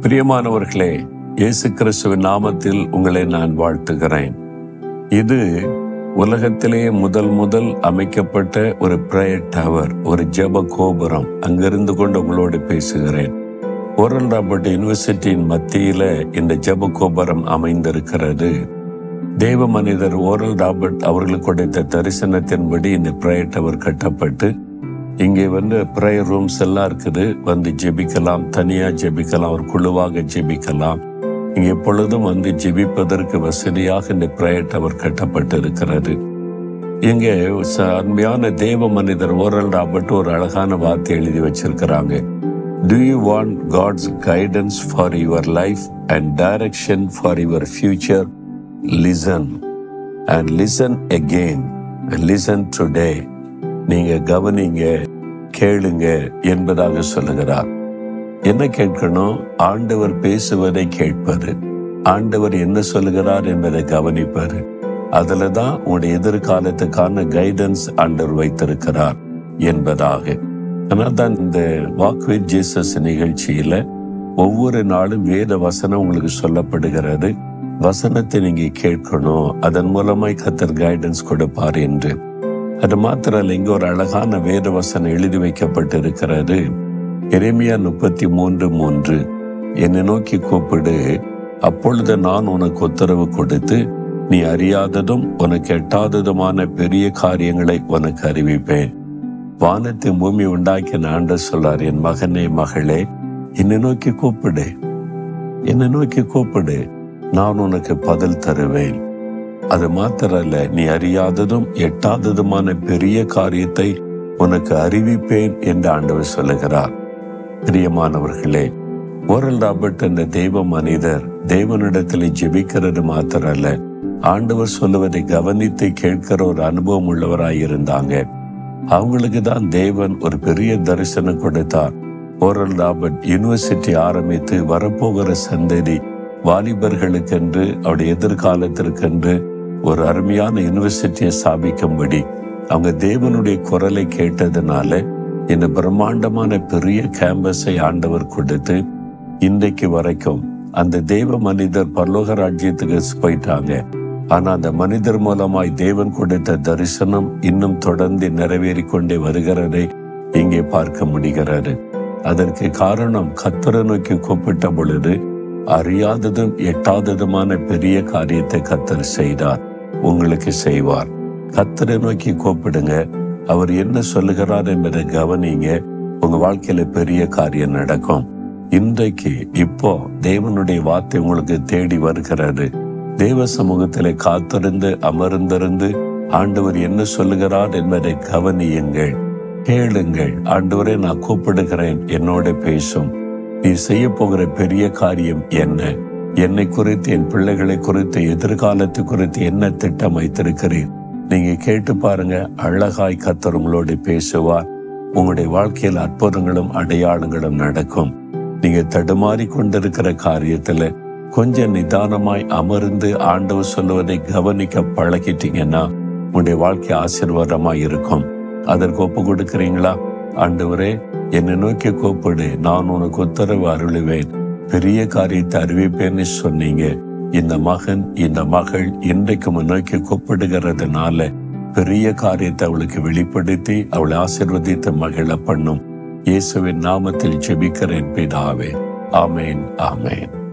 பிரியமானவர்களே இயேசு கிறிஸ்துவின் நாமத்தில் உங்களை நான் வாழ்த்துகிறேன் இது உலகத்திலேயே முதல் முதல் அமைக்கப்பட்ட ஒரு பிரேயர் டவர் ஒரு ஜெப கோபுரம் அங்கிருந்து கொண்டு உங்களோடு பேசுகிறேன் ஓரல் ராபர்ட் யூனிவர்சிட்டியின் மத்தியில இந்த ஜெப கோபுரம் அமைந்திருக்கிறது தேவ மனிதர் ஓரல் ராபர்ட் அவர்களுக்கு கொடுத்த தரிசனத்தின்படி இந்த பிரேயர் டவர் கட்டப்பட்டு இங்கே வந்து ப்ரேயர் ரூம்ஸ் எல்லாம் இருக்குது வந்து ஜெபிக்கலாம் தனியா ஜெபிக்கலாம் ஒரு குழுவாக ஜெபிக்கலாம் இங்கே எப்பொழுதும் வந்து ஜெபிப்பதற்கு வசதியாக இந்த ப்ரேயர் டவர் கட்டப்பட்டு இருக்கிறது இங்கே ச- அருமையான தேவ மனிதர் ஓரல் ராபர்ட் ஒரு அழகான வார்த்தை எழுதி வச்சிருக்கிறாங்க Do you want God's guidance for your life and direction for your future? Listen and listen again and listen today. நீங்க கவனிங்க கேளுங்க என்பதாக சொல்லுகிறார் என்ன கேட்கணும் ஆண்டவர் பேசுவதை கேட்பது ஆண்டவர் என்ன சொல்லுகிறார் என்பதை கவனிப்பது அதுல தான் உங்களுடைய எதிர்காலத்துக்கான கைடன்ஸ் ஆண்டவர் வைத்திருக்கிறார் என்பதாக அதனால தான் இந்த வாக் வித் ஜீசஸ் நிகழ்ச்சியில ஒவ்வொரு நாளும் வேத வசனம் உங்களுக்கு சொல்லப்படுகிறது வசனத்தை நீங்க கேட்கணும் அதன் மூலமாய் கத்தர் கைடன்ஸ் கொடுப்பார் என்று அது மாத்திரம் இங்க ஒரு அழகான வேத வசனம் எழுதி வைக்கப்பட்டிருக்கிறது எரேமியா முப்பத்தி மூன்று மூன்று என்னை நோக்கி கூப்பிடு அப்பொழுது நான் உனக்கு உத்தரவு கொடுத்து நீ அறியாததும் உனக்கு எட்டாததுமான பெரிய காரியங்களை உனக்கு அறிவிப்பேன் வானத்தை பூமி உண்டாக்கின ஆண்டு சொல்லார் என் மகனே மகளே என்னை நோக்கி கூப்பிடு என்னை நோக்கி கூப்பிடு நான் உனக்கு பதில் தருவேன் அது மாத்திரல்ல நீ அறியாததும் எட்டாததுமான பெரிய காரியத்தை உனக்கு அறிவிப்பேன் என்று ஆண்டவர் சொல்லுகிறார் பிரியமானவர்களே ஓரல் ராபர்ட் என்ற தெய்வ மனிதர் தேவனிடத்தில் ஜெபிக்கிறது மாத்திரல்ல ஆண்டவர் சொல்லுவதை கவனித்து கேட்கிற ஒரு அனுபவம் உள்ளவராய் இருந்தாங்க அவங்களுக்கு தான் தேவன் ஒரு பெரிய தரிசனம் கொடுத்தார் ஓரல் ராபர்ட் யூனிவர்சிட்டி ஆரம்பித்து வரப்போகிற சந்ததி வாலிபர்களுக்கென்று அவருடைய எதிர்காலத்திற்கென்று ஒரு அருமையான யூனிவர்சிட்டியை ஸ்தாபிக்கும்படி அவங்க தேவனுடைய குரலை கேட்டதுனால இந்த பிரம்மாண்டமான பெரிய கேம்பஸை ஆண்டவர் கொடுத்து இன்றைக்கு வரைக்கும் அந்த தேவ மனிதர் பரலோக ராஜ்யத்துக்கு போயிட்டாங்க ஆனா அந்த மனிதர் மூலமாய் தேவன் கொடுத்த தரிசனம் இன்னும் தொடர்ந்து நிறைவேறி கொண்டே வருகிறதை இங்கே பார்க்க முடிகிறது அதற்கு காரணம் கத்தரை நோக்கி கூப்பிட்ட பொழுது அறியாததும் எட்டாததுமான பெரிய காரியத்தை கத்தர் செய்தார் உங்களுக்கு செய்வார் கத்தரை நோக்கி கூப்பிடுங்க அவர் என்ன சொல்லுகிறார் என்பதை கவனிங்க உங்க வாழ்க்கையில பெரிய காரியம் நடக்கும் இன்றைக்கு இப்போ தேவனுடைய வார்த்தை உங்களுக்கு தேடி வருகிறது தேவ சமூகத்திலே காத்திருந்து அமர்ந்திருந்து ஆண்டவர் என்ன சொல்லுகிறார் என்பதை கவனியுங்கள் கேளுங்கள் ஆண்டவரே நான் கூப்பிடுகிறேன் என்னோட பேசும் நீ செய்ய போகிற பெரிய காரியம் என்ன என்னை குறித்து என் பிள்ளைகளை குறித்து எதிர்காலத்து குறித்து என்ன திட்டம் வைத்திருக்கிறேன் நீங்க கேட்டு பாருங்க அழகாய் கத்தர் உங்களோட பேசுவார் உங்களுடைய வாழ்க்கையில் அற்புதங்களும் அடையாளங்களும் நடக்கும் நீங்க தடுமாறி கொண்டிருக்கிற காரியத்துல கொஞ்சம் நிதானமாய் அமர்ந்து ஆண்டவர் சொல்லுவதை கவனிக்க பழகிட்டீங்கன்னா உங்களுடைய வாழ்க்கை ஆசீர்வாதமாய் இருக்கும் அதற்கு ஒப்பு கொடுக்கிறீங்களா ஆண்டவரே என்னை நோக்கி கூப்பிடு நான் உனக்கு உத்தரவு அருளுவேன் பெரிய காரியத்தை அறிவிப்பேன்னு சொன்னீங்க இந்த மகன் இந்த மகள் இன்றைக்கு உம்மை நோக்கி கூப்பிடுகிறதுனால பெரிய காரியத்தை அவளுக்கு வெளிப்படுத்தி அவளை ஆசீர்வதித்து மகிழ பண்ணும் இயேசுவின் நாமத்தில் ஜெபிக்கிறேன் பிதாவே ஆமேன் ஆமேன்